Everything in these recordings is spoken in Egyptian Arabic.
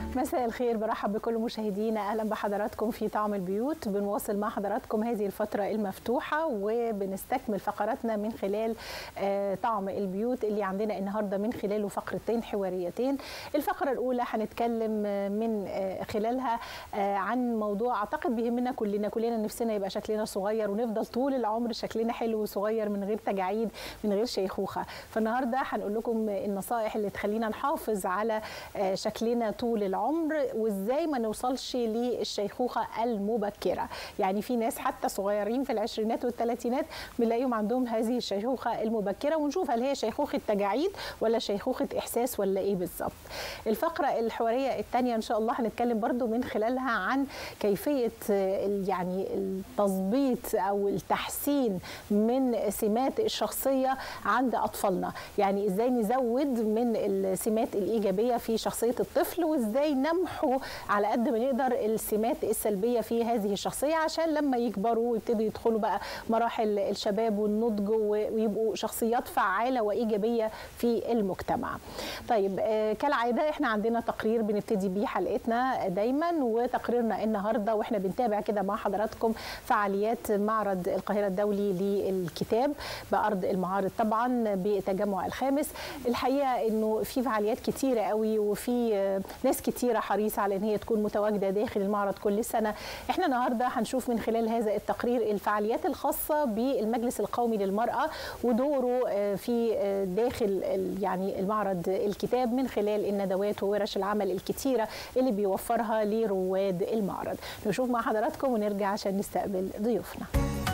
مساء الخير برحب بكل مشاهدينا اهلا بحضراتكم في طعم البيوت بنواصل مع حضراتكم هذه الفتره المفتوحه وبنستكمل فقراتنا من خلال آه، طعم البيوت اللي عندنا النهارده من خلاله فقرتين حواريتين الفقره الاولى هنتكلم آه، من آه، خلالها آه، عن موضوع اعتقد بيهمنا كلنا كلنا نفسنا يبقى شكلنا صغير ونفضل طول العمر شكلنا حلو وصغير من غير تجاعيد من غير شيخوخه فالنهارده هنقول لكم النصائح اللي تخلينا نحافظ على آه، شكلنا طول العمر وازاي ما نوصلش للشيخوخه المبكره يعني في ناس حتى صغيرين في العشرينات والثلاثينات بنلاقيهم عندهم هذه الشيخوخه المبكره ونشوف هل هي شيخوخه تجاعيد ولا شيخوخه احساس ولا ايه بالظبط الفقره الحواريه الثانيه ان شاء الله هنتكلم برضو من خلالها عن كيفيه آه، ال- يعني التظبيط او التحسين من سمات الشخصيه عند اطفالنا يعني ازاي نزود من السمات الايجابيه في شخصيه الطفل وازاي نمحو على قد ما نقدر السمات السلبيه في هذه الشخصيه عشان لما يكبروا ويبتدوا يدخلوا بقى مراحل الشباب والنضج و- ويبقوا شخصيات فعاله وايجابيه في المجتمع. طيب آه، كالعاده احنا عندنا تقرير بنبتدي بيه حلقتنا دايما وتقريرنا النهارده واحنا بنتابع كده مع حضراتكم فعاليات معرض القاهره الدولي للكتاب بارض المعارض طبعا بتجمع الخامس الحقيقه انه في فعاليات كتيره قوي وفي آه، ناس كتيره حريصه على ان هي تكون متواجده داخل المعرض كل سنه احنا النهارده هنشوف من خلال هذا التقرير الفعاليات الخاصه بالمجلس القومي للمراه ودوره آه، في آه، داخل ال- يعني المعرض الكتاب من خلال الندوات وورش العمل الكتيره اللي بيوفرها لرواد المعرض نشوف مع حضراتكم ونرجع عشان نستقبل ضيوفنا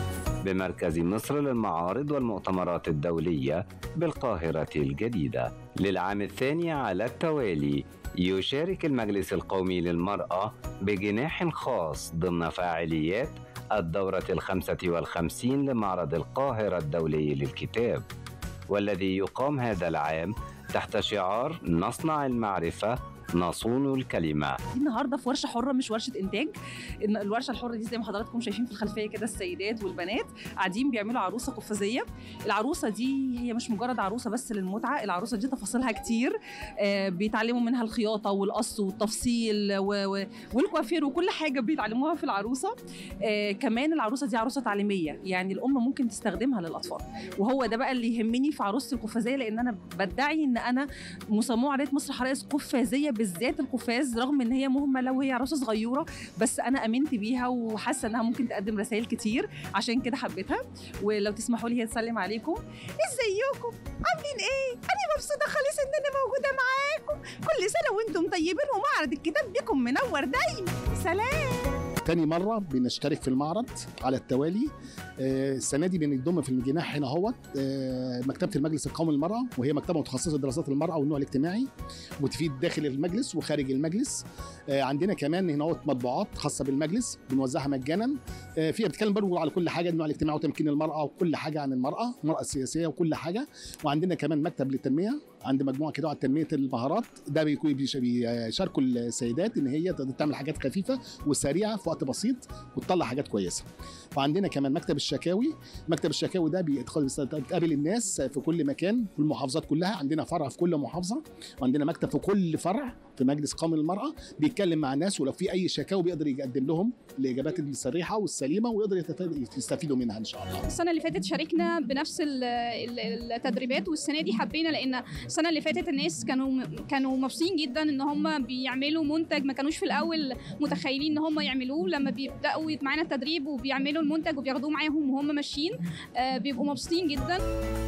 بمركز مصر للمعارض والمؤتمرات الدولية بالقاهرة الجديدة للعام الثاني على التوالي يشارك المجلس القومي للمرأة بجناح خاص ضمن فاعليات الدورة الخمسة والخمسين لمعرض القاهرة الدولي للكتاب والذي يقام هذا العام تحت شعار نصنع المعرفة نصون الكلمة دي النهارده في ورشه حره مش ورشه انتاج إن الورشه الحره دي زي ما حضراتكم شايفين في الخلفيه كده السيدات والبنات قاعدين بيعملوا عروسه قفازيه العروسه دي هي مش مجرد عروسه بس للمتعه العروسه دي تفاصيلها كتير آه بيتعلموا منها الخياطه والقص والتفصيل و... و... والكوافير وكل حاجه بيتعلموها في العروسه آه كمان العروسه دي عروسه تعليميه يعني الام ممكن تستخدمها للاطفال وهو ده بقى اللي يهمني في عروستي القفازيه لان انا بدعي ان انا مصممه عريه مصر حرائص قفازيه بالذات القفاز رغم ان هي مهمه وهي عروسه صغيره بس انا امنت بيها وحاسه انها ممكن تقدم رسائل كتير عشان كده حبيتها ولو تسمحوا لي هي تسلم عليكم ازيكم عاملين ايه انا مبسوطه خالص ان انا موجوده معاكم كل سنه وانتم طيبين ومعرض الكتاب بكم منور دايما سلام تاني مرة بنشترك في المعرض على التوالي آه، السنة دي بنضم في الجناح هنا اهوت آه، مكتبة المجلس القومي للمرأة وهي مكتبة متخصصة دراسات المرأة والنوع الاجتماعي وتفيد داخل المجلس وخارج المجلس آه، عندنا كمان هنا اهوت مطبوعات خاصة بالمجلس بنوزعها مجانا آه، فيها بتتكلم برضه على كل حاجة النوع الاجتماعي وتمكين المرأة وكل حاجة عن المرأة المرأة السياسية وكل حاجة وعندنا كمان مكتب للتنمية عند مجموعة كده على تنمية المهارات ده بيكون بيش- بيشاركوا السيدات ان هي تقدر تعمل حاجات خفيفة وسريعة في وقت بسيط وتطلع حاجات كويسه وعندنا كمان مكتب الشكاوي مكتب الشكاوي ده بيدخل بتقابل الناس في كل مكان في المحافظات كلها عندنا فرع في كل محافظه وعندنا مكتب في كل فرع في مجلس قومي للمراه بيتكلم مع الناس ولو في اي شكاوي بيقدر يقدم لهم الاجابات الصريحه والسليمه ويقدر يتف- يستفيدوا منها ان شاء الله السنه اللي فاتت شاركنا بنفس ال- ال- التدريبات والسنه دي حبينا لان السنه اللي فاتت الناس كانوا كانوا مبسوطين جدا ان هم بيعملوا منتج ما كانوش في الاول متخيلين ان هم يعملوه لما بيبداوا معانا التدريب وبيعملوا المنتج وبياخدوه معاهم وهم ماشيين آه، بيبقوا مبسوطين جدا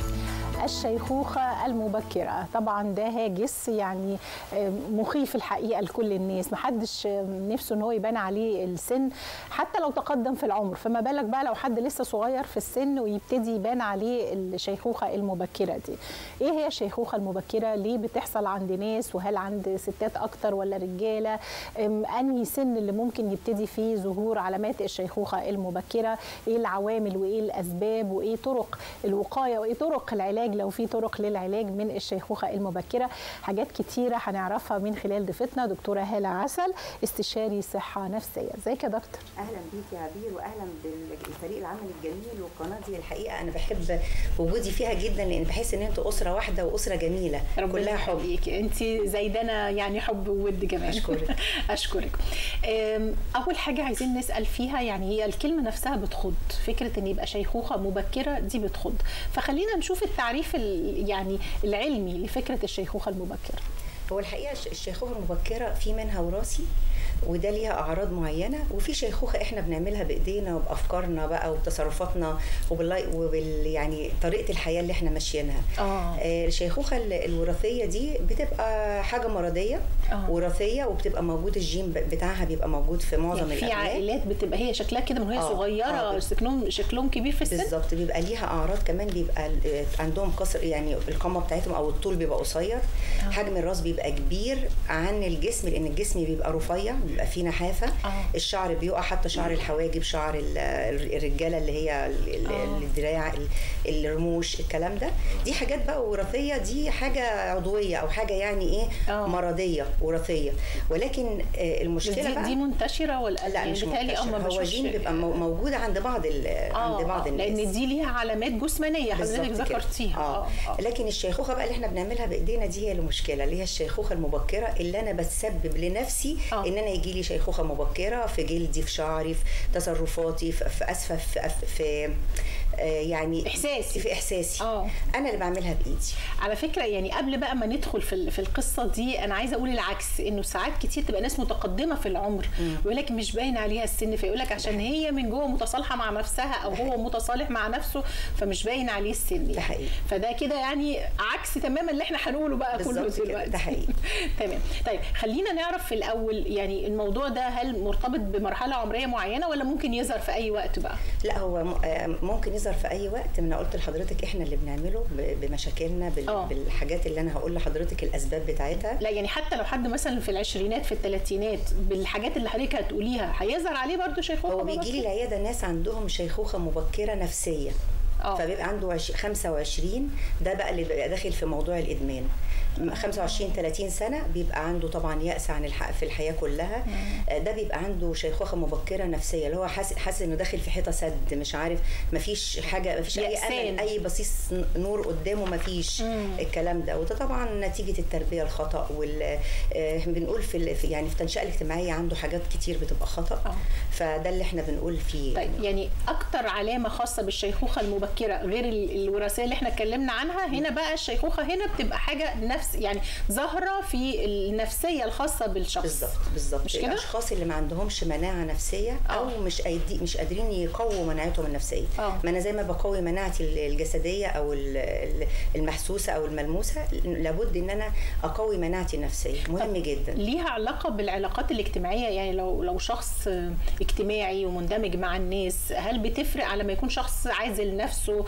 الشيخوخة المبكرة طبعا ده هاجس يعني آه، مخيف الحقيقة لكل الناس محدش آه، نفسه ان هو يبان عليه السن حتى لو تقدم في العمر فما بالك بقى لو حد لسه صغير في السن ويبتدي يبان عليه الشيخوخة المبكرة دي ايه هي الشيخوخة المبكرة ليه بتحصل عند ناس وهل عند ستات اكتر ولا رجالة أم، انهي سن اللي ممكن يبتدي فيه ظهور علامات الشيخوخة المبكرة ايه العوامل وايه الاسباب وايه طرق الوقاية وايه طرق العلاج العلاج لو في طرق للعلاج من الشيخوخه المبكره حاجات كتيره هنعرفها من خلال ضيفتنا دكتوره هاله عسل استشاري صحه نفسيه ازيك يا دكتور اهلا بيك يا عبير واهلا بالفريق العمل الجميل والقناه دي الحقيقه انا بحب وجودي فيها جدا لان بحس ان انتوا اسره واحده واسره جميله كلها حب ليك انت زيدنا يعني حب وود كمان اشكرك اشكرك أم، اول حاجه عايزين نسال فيها يعني هي الكلمه نفسها بتخض فكره ان يبقى شيخوخه مبكره دي بتخض فخلينا نشوف التعريف ال- يعني العلمي لفكره الشيخوخه المبكره هو الحقيقه الش- الشيخوخه المبكره في منها وراثي وده ليها اعراض معينه وفي شيخوخه احنا بنعملها بايدينا وبافكارنا بقى وبتصرفاتنا وبال وبال يعني طريقه الحياه اللي احنا ماشيينها اه آه، الشيخوخه ال- الوراثيه دي بتبقى حاجه مرضيه آه. وراثيه وبتبقى موجود الجين ب- بتاعها بيبقى موجود في معظم يعني في الابناء عائلات بتبقى هي شكلها كده من وهي آه، صغيره آه. شكلهم شكلهم كبير في السن بالظبط بيبقى ليها اعراض كمان بيبقى ال- عندهم قصر يعني القامه بتاعتهم او الطول بيبقى قصير حجم الراس بيبقى كبير عن الجسم لان الجسم بيبقى رفيع بيبقى فيه نحافه آه. الشعر بيقع حتى شعر الحواجب شعر ال- ال- الرجاله اللي هي ال- ال- آه. الدراع ال- الرموش الكلام ده دي حاجات بقى وراثيه دي حاجه عضويه او حاجه يعني ايه آه. مرضيه وراثيه ولكن آه، بس المشكله دي, بقى دي منتشره ولا لا يعني مش بيتهيألي منتشر ما هو بشوفش- جين بيبقى مو- موجود عند بعض ال- عند بعض آه، الناس لان دي ليها علامات جسمانيه حضرتك بالظبط كده. ذكرتيها آه. آه. لكن الشيخوخه بقى اللي احنا بنعملها بايدينا دي هي المشكله اللي هي الشيخوخه المبكره اللي انا بتسبب لنفسي آه. ان انا يجي لي شيخوخه مبكره في جلدي في شعري في تصرفاتي في, في اسفه في, في آه، يعني إحساسي. في احساسي آه. انا اللي بعملها بايدي على فكره يعني قبل بقى ما ندخل في ال- في القصه دي انا عايزه اقول العكس انه ساعات كتير تبقى ناس متقدمه في العمر ويقول لك مش باين عليها السن فيقول لك عشان هي من جوه متصالحه مع نفسها او هو متصالح مع نفسه فمش باين عليه السن ده يعني. حقيقي. فده كده يعني عكس تماما اللي احنا هنقوله بقى كله بالظبط كده، دلوقتي ده حقيقي. تمام طيب خلينا نعرف في الاول يعني الموضوع ده هل مرتبط بمرحله عمريه معينه ولا ممكن يظهر في اي وقت بقى لا هو م- آه، ممكن يظهر في اي وقت ما انا قلت لحضرتك احنا اللي بنعمله ب- بمشاكلنا بال- آه. بالحاجات اللي انا هقول لحضرتك الاسباب بتاعتها لا يعني حتى لو حد مثلا في العشرينات في الثلاثينات بالحاجات اللي حضرتك هتقوليها هيظهر عليه برضو شيخوخه هو بيجي لي العياده ناس عندهم شيخوخه مبكره نفسيه آه. فبيبقى عنده عش- 25 ده بقى اللي بيبقى داخل في موضوع الادمان م- 25 30 سنه بيبقى عنده طبعا يأس عن الحق في الحياه كلها آه، ده بيبقى عنده شيخوخه مبكره نفسيه اللي هو حاسس حاسس انه داخل في حيطه سد مش عارف مفيش حاجه مفيش اي يأسان. امل اي بصيص ن- نور قدامه مفيش الكلام ده وده طبعا نتيجه التربيه الخطا وال آه، بنقول في ال- في- يعني في التنشئه الاجتماعيه عنده حاجات كتير بتبقى خطا آه. فده اللي احنا بنقول فيه طيب يعني اكتر علامه خاصه بالشيخوخه المبكره غير ال- الوراثيه اللي احنا اتكلمنا عنها هنا بقى الشيخوخه هنا بتبقى حاجه نفس يعني ظاهره في النفسيه الخاصه بالشخص بالظبط بالظبط مش كده؟ الاشخاص اللي ما عندهمش مناعه نفسيه او آه. مش قايدي مش قادرين يقووا مناعتهم النفسيه آه. ما انا زي ما بقوي مناعتي الجسديه او ال- ال- المحسوسه او الملموسه لابد ان انا اقوي مناعتي النفسيه مهم جدا ليها علاقه بالعلاقات الاجتماعيه يعني لو لو شخص اجتماعي ومندمج مع الناس هل بتفرق على ما يكون شخص عازل نفسه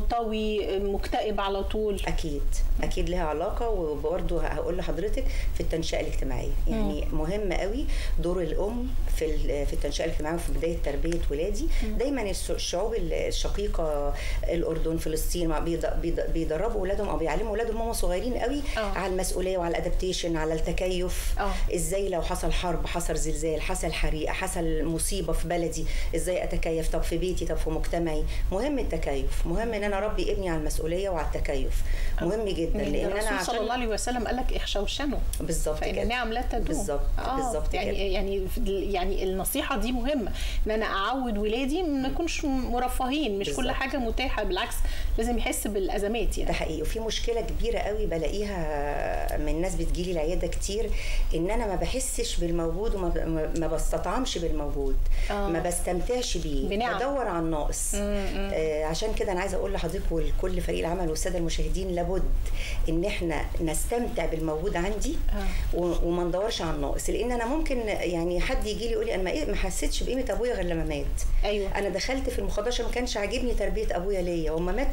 منطوي مكتئب على طول اكيد اكيد لها علاقه وبرضه هقول لحضرتك في التنشئه الاجتماعيه يعني مهم قوي دور الام في ال- في التنشئه الاجتماعيه وفي بدايه تربيه ولادي دايما الس- الشعوب الشقيقه الاردن فلسطين مع- بيض- بيض- بيدربوا اولادهم او بيعلموا اولادهم هم صغيرين قوي آه. على المسؤوليه وعلى الادابتيشن على التكيف آه. ازاي لو حصل حرب حصل زلزال حصل حريقه حصل مصيبه في بلدي ازاي اتكيف طب في بيتي طب في مجتمعي مهم التكيف مهم ان انا اربي ابني على المسؤوليه وعلى التكيف مهم جدا لان لان انا الرسول صلى الله عشان عليه وسلم قال لك احشوشنوا بالظبط فإن كده النعم لا تدوم بالظبط بالظبط يعني كده. يعني يعني النصيحه دي مهمه ان انا اعود ولادي ما يكونش مرفهين مش كل بالظبط. حاجه متاحه بالعكس لازم يحس بالازمات ده يعني حقيقي وفي مشكله كبيره قوي بلاقيها من ناس بتجيلي العياده كتير ان انا ما بحسش بالموجود وما ب- ما- ما بستطعمش بالموجود آه. ما بستمتعش بيه بنعم. بدور على الناقص آه عشان كده انا عايزه اقول لحضرتك ولكل فريق العمل والساده المشاهدين لابد ان احنا نستمتع بالموجود عندي آه. و- وما ندورش على الناقص لان انا ممكن يعني حد يجي لي يقول لي انا ما إيه- ما حسيتش بقيمه ابويا غير لما مات ايوه انا دخلت في المخدرات عشان ما كانش عاجبني تربيه ابويا ليا وما مات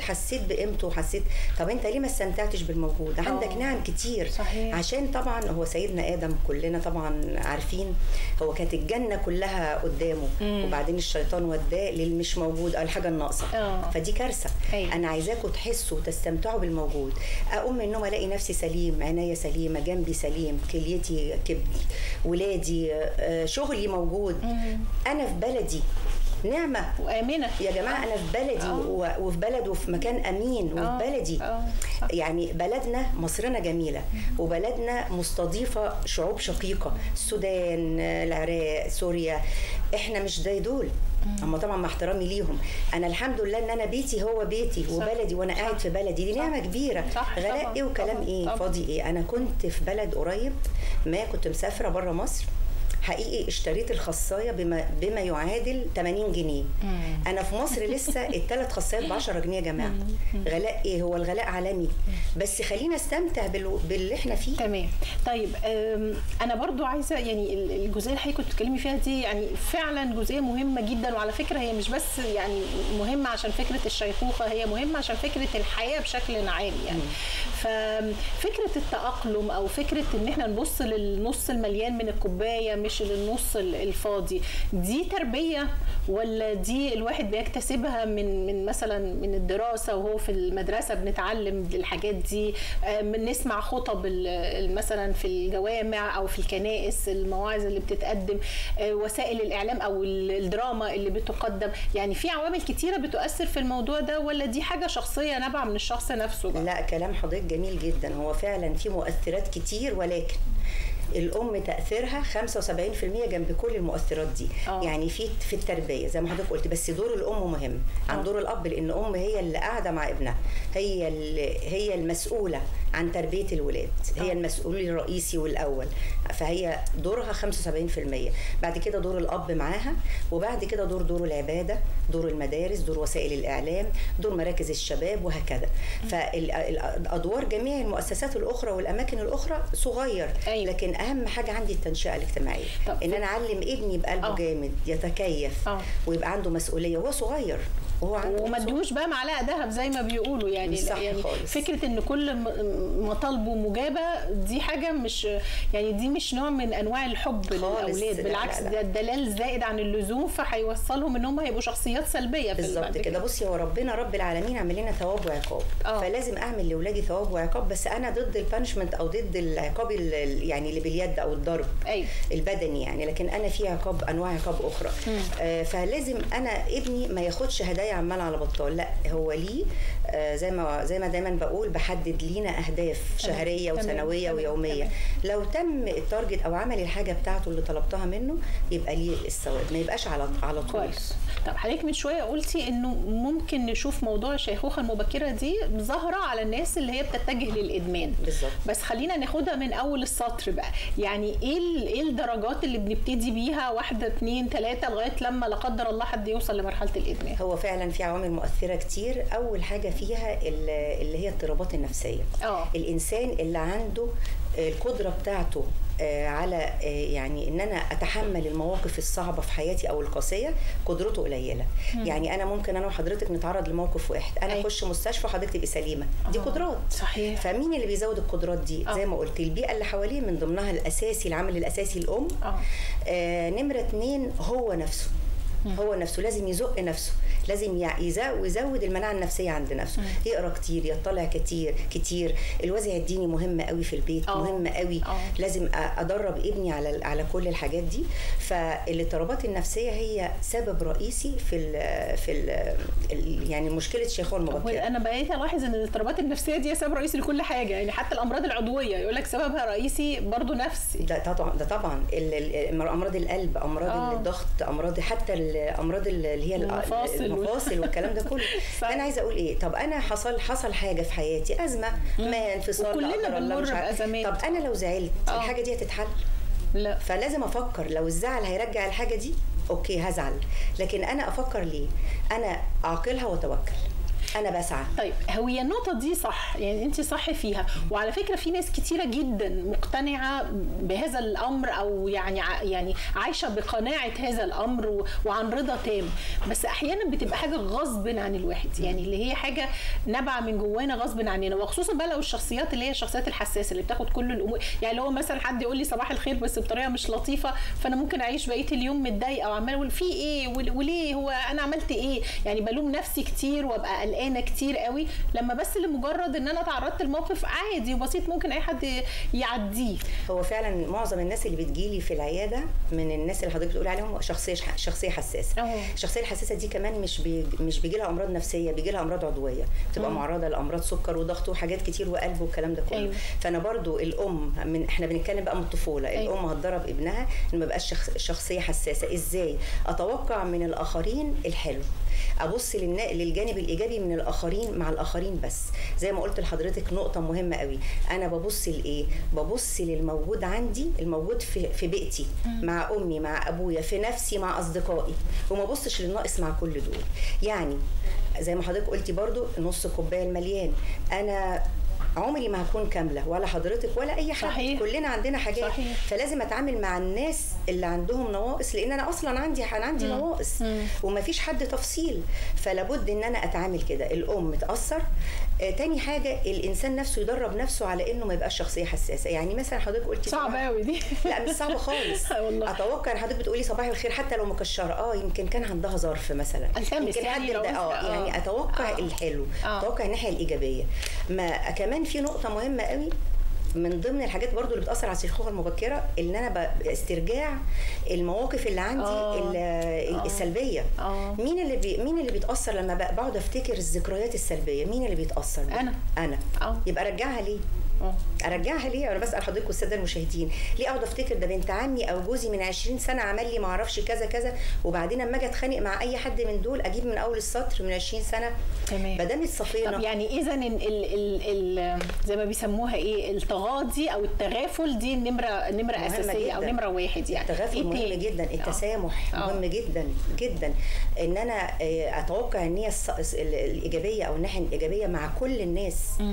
حسيت بقيمته وحسيت طب انت ليه ما استمتعتش بالموجود عندك آه. نعم كتير صحيح. عشان طبعا هو سيدنا ادم كلنا طبعا عارفين هو كانت الجنه كلها قدامه مم. وبعدين الشيطان وداه للمش موجود او الحاجه الناقصه آه. فدي كارثه أيوة. انا عايزاكم تحسوا وتستمتعوا بالموجود اقوم من النوم الاقي نفسي سليم عناية سليمه جنبي سليم كليتي كبدي ولادي آه، شغلي موجود انا في بلدي نعمه وامنه يا جماعه انا في بلدي آه. و- وفي بلد وفي مكان امين آه. وفي بلدي آه. صح. يعني بلدنا مصرنا جميله وبلدنا مستضيفه شعوب شقيقه السودان العراق سوريا احنا مش زي دول اما طبعا مع احترامي ليهم انا الحمد لله ان انا بيتي هو بيتي وبلدي وانا قاعد في بلدي دي نعمه كبيره صح، غلاء طبعاً، ايه وكلام طبعاً، ايه طبعاً. فاضي ايه انا كنت في بلد قريب ما كنت مسافره بره مصر حقيقي اشتريت الخصايه بما بما يعادل 80 جنيه انا في مصر لسه الثلاث خصايات ب 10 جنيه يا جماعه غلاء ايه هو الغلاء عالمي بس خلينا استمتع بال- باللي احنا فيه تمام طيب أم، انا برضو عايزه يعني ال- الجزئيه اللي حضرتك كنت بتتكلمي فيها دي يعني فعلا جزئيه مهمه جدا وعلى فكره هي مش بس يعني مهمه عشان فكره الشيخوخه هي مهمه عشان فكره الحياه بشكل عام يعني ففكره التاقلم او فكره ان احنا نبص للنص المليان من الكوبايه مش للنص ال- الفاضي دي تربيه ولا دي الواحد بيكتسبها من من مثلا من الدراسه وهو في المدرسه بنتعلم الحاجات دي آه، بنسمع خطب ال- ال- مثلا في الجوامع او في الكنائس المواعظ اللي بتتقدم آه، وسائل الاعلام او ال- الدراما اللي بتقدم يعني في عوامل كتيره بتؤثر في الموضوع ده ولا دي حاجه شخصيه نابعه من الشخص نفسه بقى؟ لا كلام حضرتك جميل جدا هو فعلا في مؤثرات كتير ولكن الام تاثيرها 75% جنب كل المؤثرات دي آه. يعني في في التربيه زي ما حضرتك قلت بس دور الام مهم عن دور الاب لان الام هي اللي قاعده مع ابنها هي اللي هي المسؤوله عن تربيه الولاد هي المسؤول الرئيسي والاول فهي دورها 75% بعد كده دور الاب معاها وبعد كده دور دور العباده دور المدارس دور وسائل الاعلام دور مراكز الشباب وهكذا فالادوار جميع المؤسسات الاخرى والاماكن الاخرى صغير أيوة. لكن اهم حاجه عندي التنشئه الاجتماعيه طب ان انا اعلم ابني بقلبه آه. جامد يتكيف آه. ويبقى عنده مسؤوليه وهو صغير وهو عنده وما ادوش بقى معلقه ذهب زي ما بيقولوا يعني مش صح يعني خالص. فكره ان كل م- مطالبه مجابه دي حاجه مش يعني دي مش نوع من انواع الحب خالص. للاولاد لا، بالعكس لا، لا. ده الدلال زائد عن اللزوم فهيوصلهم ان هم هيبقوا شخصيات سلبيه في بالظبط بعد كده بصي هو ربنا رب العالمين عامل لنا ثواب وعقاب آه. فلازم اعمل لاولادي ثواب وعقاب بس انا ضد البانشمنت او ضد العقاب ال- ال- يعني اللي باليد او الضرب ايوه البدني يعني لكن انا في عقاب انواع عقاب اخرى آه فلازم انا ابني ما ياخدش هدايا عمال على بطال لا هو ليه آه زي ما زي ما دايما بقول بحدد لينا اهداف تمام، شهريه تمام، وسنويه تمام، ويوميه تمام. لو تم التارجت او عمل الحاجه بتاعته اللي طلبتها منه يبقى ليه الثواب ما يبقاش على على طول كويس طب حضرتك من شويه قلتي انه ممكن نشوف موضوع الشيخوخه المبكره دي ظاهره على الناس اللي هي بتتجه للادمان بالظبط بس خلينا ناخدها من اول السطر بقى يعني ايه ال- ايه الدرجات اللي بنبتدي بيها واحده اتنين تلاته لغايه لما لا قدر الله حد يوصل لمرحله الادمان هو فعلا في عوامل مؤثره كتير اول حاجه فيها ال- اللي هي الاضطرابات النفسيه اه الانسان اللي عنده القدره بتاعته آه، على آه، يعني ان انا اتحمل المواقف الصعبه في حياتي او القاسيه قدرته قليله يعني انا ممكن انا وحضرتك نتعرض لموقف واحد انا أيوة. اخش مستشفى وحضرتك تبقي سليمه دي آه، قدرات صحيح فمين اللي بيزود القدرات دي آه. زي ما قلت البيئه اللي حواليه من ضمنها الاساسي العامل الاساسي الام اه آه نمرة اتنين هو نفسه هو نفسه لازم يزق نفسه لازم يع- يزا- يزود المناعه النفسيه عند نفسه يقرا كتير يطلع كتير كتير الوازع الديني مهم قوي في البيت آه. مهم قوي آه. لازم أ- ادرب ابني على على كل الحاجات دي فالاضطرابات النفسيه هي سبب رئيسي في ال في ال يعني مشكله الشيخوخه هو المبكره انا بقيت الاحظ ان الاضطرابات النفسيه دي سبب رئيسي لكل حاجه يعني حتى الامراض العضويه يقول لك سببها رئيسي برضو نفسي ده طبعا ده طبعا ال- ال- امراض القلب امراض آه. الضغط امراض حتى الامراض اللي هي ال- المفاصل وال- المفاصل والكلام ده كله صح. فانا عايزه اقول ايه طب انا حصل حصل حاجه في حياتي ازمه ما انفصال لا وكلنا قدر الله بنمر مش عارفة. بأزمات. طب انا لو زعلت آه. الحاجه دي هتتحل لا فلازم افكر لو الزعل هيرجع الحاجه دي اوكي هزعل لكن انا افكر ليه انا اعقلها واتوكل انا بسعى طيب هي النقطة دي صح يعني انت صح فيها وعلى فكرة في ناس كتيرة جدا مقتنعة بهذا الامر او يعني ع- يعني عايشة بقناعة هذا الامر و- وعن رضا تام بس احيانا بتبقى حاجة غصب عن الواحد يعني اللي هي حاجة نابعة من جوانا غصب عننا وخصوصا بقى لو الشخصيات اللي هي الشخصيات الحساسة اللي بتاخد كل الامور يعني لو مثلا حد يقول لي صباح الخير بس بطريقة مش لطيفة فانا ممكن اعيش بقية اليوم متضايقة وعمالة اقول في ايه ول- وليه هو انا عملت ايه يعني بلوم نفسي كتير وابقى قلقانه كتير قوي لما بس لمجرد ان انا تعرضت لموقف عادي وبسيط ممكن اي حد يعديه هو فعلا معظم الناس اللي بتجيلي في العياده من الناس اللي حضرتك بتقولي عليهم شخصيه شخصيه حساسه أوه. الشخصيه الحساسه دي كمان مش بي مش بيجي لها امراض نفسيه بيجي لها امراض عضويه بتبقى معرضه لامراض سكر وضغط وحاجات كتير وقلب والكلام ده كله أيوة. فانا برضو الام من احنا بنتكلم بقى من الطفوله أيوة. الام هتدرب ابنها ان ما يبقاش شخص شخصيه حساسه ازاي اتوقع من الاخرين الحلو ابص للنا- للجانب الايجابي من الاخرين مع الاخرين بس زي ما قلت لحضرتك نقطه مهمه قوي انا ببص لايه ببص للموجود عندي الموجود في في بيئتي مع امي مع ابويا في نفسي مع اصدقائي وما ببصش للناقص مع كل دول يعني زي ما حضرتك قلتي برضو نص كوبايه المليان انا عمري ما هكون كامله ولا حضرتك ولا اي حد صحيح. كلنا عندنا حاجات صحيح. فلازم اتعامل مع الناس اللي عندهم نواقص لان انا اصلا عندي انا عندي نواقص ومفيش حد تفصيل فلابد ان انا اتعامل كده الام تاثر آه تاني حاجه الانسان نفسه يدرب نفسه على انه ما يبقاش شخصيه حساسه يعني مثلا حضرتك قلتي صعبه صباح- قوي دي لا مش صعبه خالص والله. اتوقع ان حضرتك بتقولي صباح الخير حتى لو مكشره اه يمكن كان عندها ظرف مثلا التمس يمكن يعني حد لو ده- اه قلت- آه. يعني اتوقع آه. الحلو آه. اتوقع الناحيه الايجابيه ما كمان في نقطه مهمه قوي من ضمن الحاجات برضو اللي بتاثر على الشيخوخه المبكره ان انا ب- استرجاع المواقف اللي عندي آه. ال- السلبيه آه. مين اللي بي مين اللي بيتاثر لما ب- بقعد افتكر الذكريات السلبيه مين اللي بيتاثر بيه؟ أنا. انا آه. يبقى ارجعها ليه آه. ارجعها ليه انا بسال حضرتك والساده المشاهدين ليه اقعد افتكر ده بنت عمي او جوزي من 20 سنه عمل لي ما اعرفش كذا كذا وبعدين اما اجي اتخانق مع اي حد من دول اجيب من اول السطر من 20 سنه تمام. ما دام طب الصفينه يعني اذا ال ال ال زي ما بيسموها ايه التغاضي او التغافل دي نمره نمره مهمة اساسيه او جداً. نمره واحد يعني التغافل إيه مهم تاني؟ جدا آه. التسامح آه. مهم جدا جدا ان انا آه، اتوقع ان هي الص- ال- الايجابيه او الناحيه الايجابيه مع كل الناس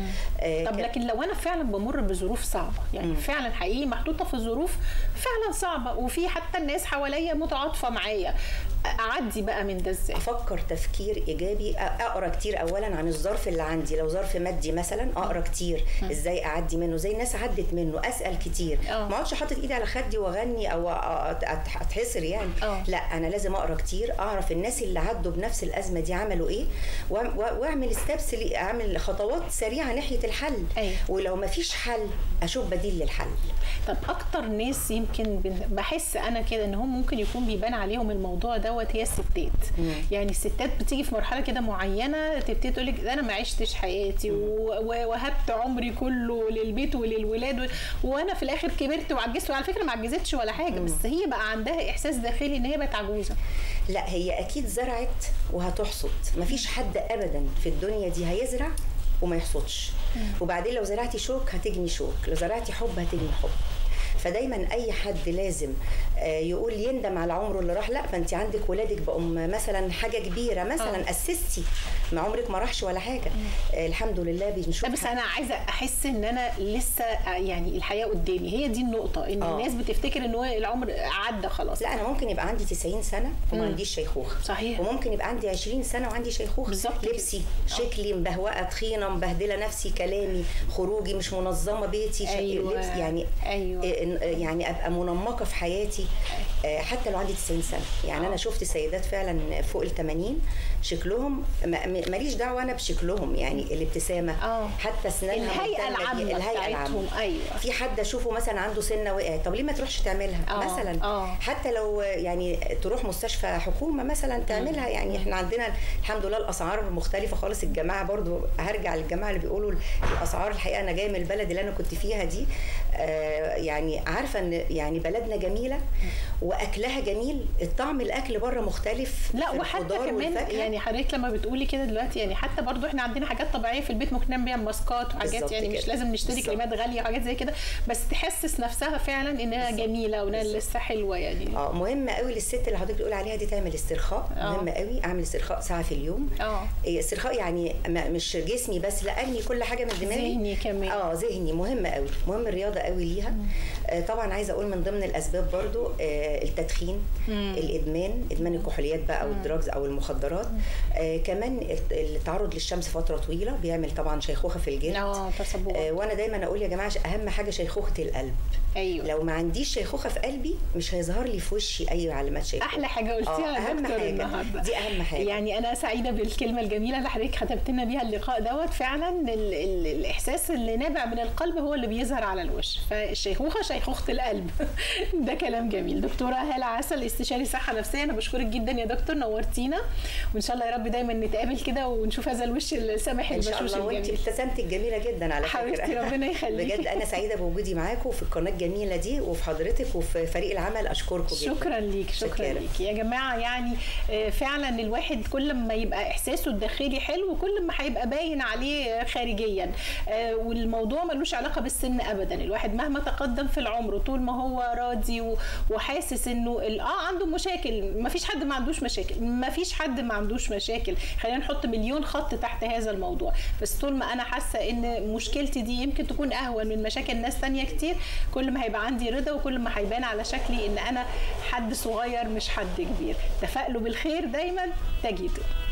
آه، طب ك- لكن لو انا فعلا بمر بظروف صعبه يعني مم. فعلا حقيقي محطوطه في ظروف فعلا صعبه وفي حتى الناس حواليا متعاطفه معايا اعدي بقى من ده ازاي افكر تفكير ايجابي أ- اقرا كتير اولا عن الظرف اللي عندي لو ظرف مادي مثلا اقرا كتير ازاي اعدي منه زي الناس عدت منه اسال كتير آه. ما اقعدش حاطط ايدي على خدي واغني او أ- أت- اتحسر يعني آه. لا انا لازم اقرا كتير اعرف الناس اللي عدوا بنفس الازمه دي عملوا ايه وأعم- وأ- واعمل ستابس اعمل خطوات سريعه ناحيه الحل أيوة. ولو ما فيش حل اشوف بديل للحل طب اكتر ناس يمكن بن- بحس انا كده ان هم ممكن يكون بيبان عليهم الموضوع دوت هي الستات يعني الستات بتيجي في مرحله كده معينه تبتدي تقول لك انا ما عشتش حياتي و- و- وهبت عمري كله للبيت وللولاد و- وانا في الاخر كبرت وعجزت وعلى فكره ما عجزتش ولا حاجه بس هي بقى عندها احساس داخلي ان هي بقت عجوزه لا هي اكيد زرعت وهتحصد مفيش حد ابدا في الدنيا دي هيزرع وما يحصدش وبعدين لو زرعتي شوك هتجني شوك لو زرعتي حب هتجني حب فدايما اي حد لازم آه، يقول يندم على عمره اللي راح لا فانت عندك ولادك بقوا مثلا حاجه كبيره مثلا آه. اسستي ما عمرك ما راحش ولا حاجه آه، الحمد لله بنشوف لا بس انا عايزه احس ان انا لسه يعني الحياه قدامي هي دي النقطه ان آه. الناس بتفتكر ان هو العمر عدى خلاص لا انا ممكن يبقى عندي 90 سنه وما مم. عنديش شيخوخه صحيح. وممكن يبقى عندي 20 سنه وعندي شيخوخه بالظبط كده. لبسي شكلي مبهوقه تخينه مبهدله نفسي كلامي خروجي مش منظمه بيتي شكل أيوة. لبس يعني أيوة. إيه- يعني ابقى منمقه في حياتي آه، حتى لو عندي 90 سنه يعني انا شفت سيدات فعلا فوق ال 80 شكلهم ما- ما- ماليش دعوه انا بشكلهم يعني الابتسامه آه. حتى اسنانها الهيئه مهتمة العامه بيه. الهيئه العامه بتاعتهم ايوه في حد اشوفه مثلا عنده سنه وقعت طب ليه ما تروحش تعملها آه، مثلا آه. حتى لو يعني تروح مستشفى حكومه مثلا تعملها يعني احنا عندنا الحمد لله الاسعار مختلفه خالص الجماعه برضو هرجع للجماعه اللي بيقولوا الاسعار الحقيقه انا جايه من البلد اللي انا كنت فيها دي آه يعني عارفه ان يعني بلدنا جميله واكلها جميل الطعم الاكل بره مختلف لا في وحتى الخضار كمان والفاكهة. يعني حضرتك لما بتقولي كده دلوقتي يعني حتى برضو احنا عندنا حاجات طبيعيه في البيت ممكن نعمل بيها ماسكات وحاجات بالظبط يعني مش كده. لازم نشتري بالظبط. كريمات غاليه وحاجات زي كده بس تحسس نفسها فعلا انها بالظبط. جميله وانها بالظبط. لسه حلوه يعني اه مهم قوي للست اللي حضرتك بتقول عليها دي تعمل استرخاء آه. مهم قوي اعمل استرخاء ساعه في اليوم اه إيه، استرخاء يعني ما- مش جسمي بس لا ارمي كل حاجه من دماغي ذهني كمان اه ذهني مهم قوي مهم الرياضه قوي ليها آه طبعا عايزه اقول من ضمن الاسباب برضو آه التدخين الادمان ادمان الكحوليات بقى او الدراجز او المخدرات آه كمان الت- التعرض للشمس فتره طويله بيعمل طبعا شيخوخه في الجلد اه تصبغات آه وانا دايما اقول يا جماعه اهم حاجه شيخوخه القلب ايوه لو ما عنديش شيخوخه في قلبي مش هيظهر لي في وشي اي علامات شيخوخه احلى حاجه قلتيها آه، يا أهم دكتور حاجة. النهارده دي اهم حاجه يعني انا سعيده بالكلمه الجميله اللي حضرتك ختمت لنا بيها اللقاء دوت فعلا ال ال الاحساس اللي نابع من القلب هو اللي بيظهر على الوش فالشيخوخه شيخوخه القلب ده كلام جميل دكتوره هاله عسل استشاري صحه نفسيه انا بشكرك جدا يا دكتور نورتينا وان شاء الله يا رب دايما نتقابل كده ونشوف هذا الوش السامح ان شاء البشوش الله وانت الجميل ابتسامتك جميله جدا على فكره حبيبتي ربنا يخليكي. بجد انا سعيده بوجودي معاكم في القناه الجميله دي وفي حضرتك وفي فريق العمل اشكركم جدا شكرا ليك شكرا شكرا. ليك يا جماعه يعني آه، فعلا الواحد كل ما يبقى احساسه الداخلي حلو كل ما هيبقى باين عليه خارجيا آه، والموضوع ملوش علاقه بالسن ابدا الواحد مهما تقدم في العمر طول ما هو راضي و- وحاسس انه ال- اه عنده مشاكل ما فيش حد ما عندوش مشاكل ما فيش حد ما عندوش مشاكل خلينا نحط مليون خط تحت هذا الموضوع بس طول ما انا حاسه ان مشكلتي دي يمكن تكون اهون من مشاكل ناس تانية كتير كل ما هيبقى عندي رضا وكل ما هيبان على شكلي ان انا حد صغير مش حد كبير تفائلوا بالخير دايما تجدوا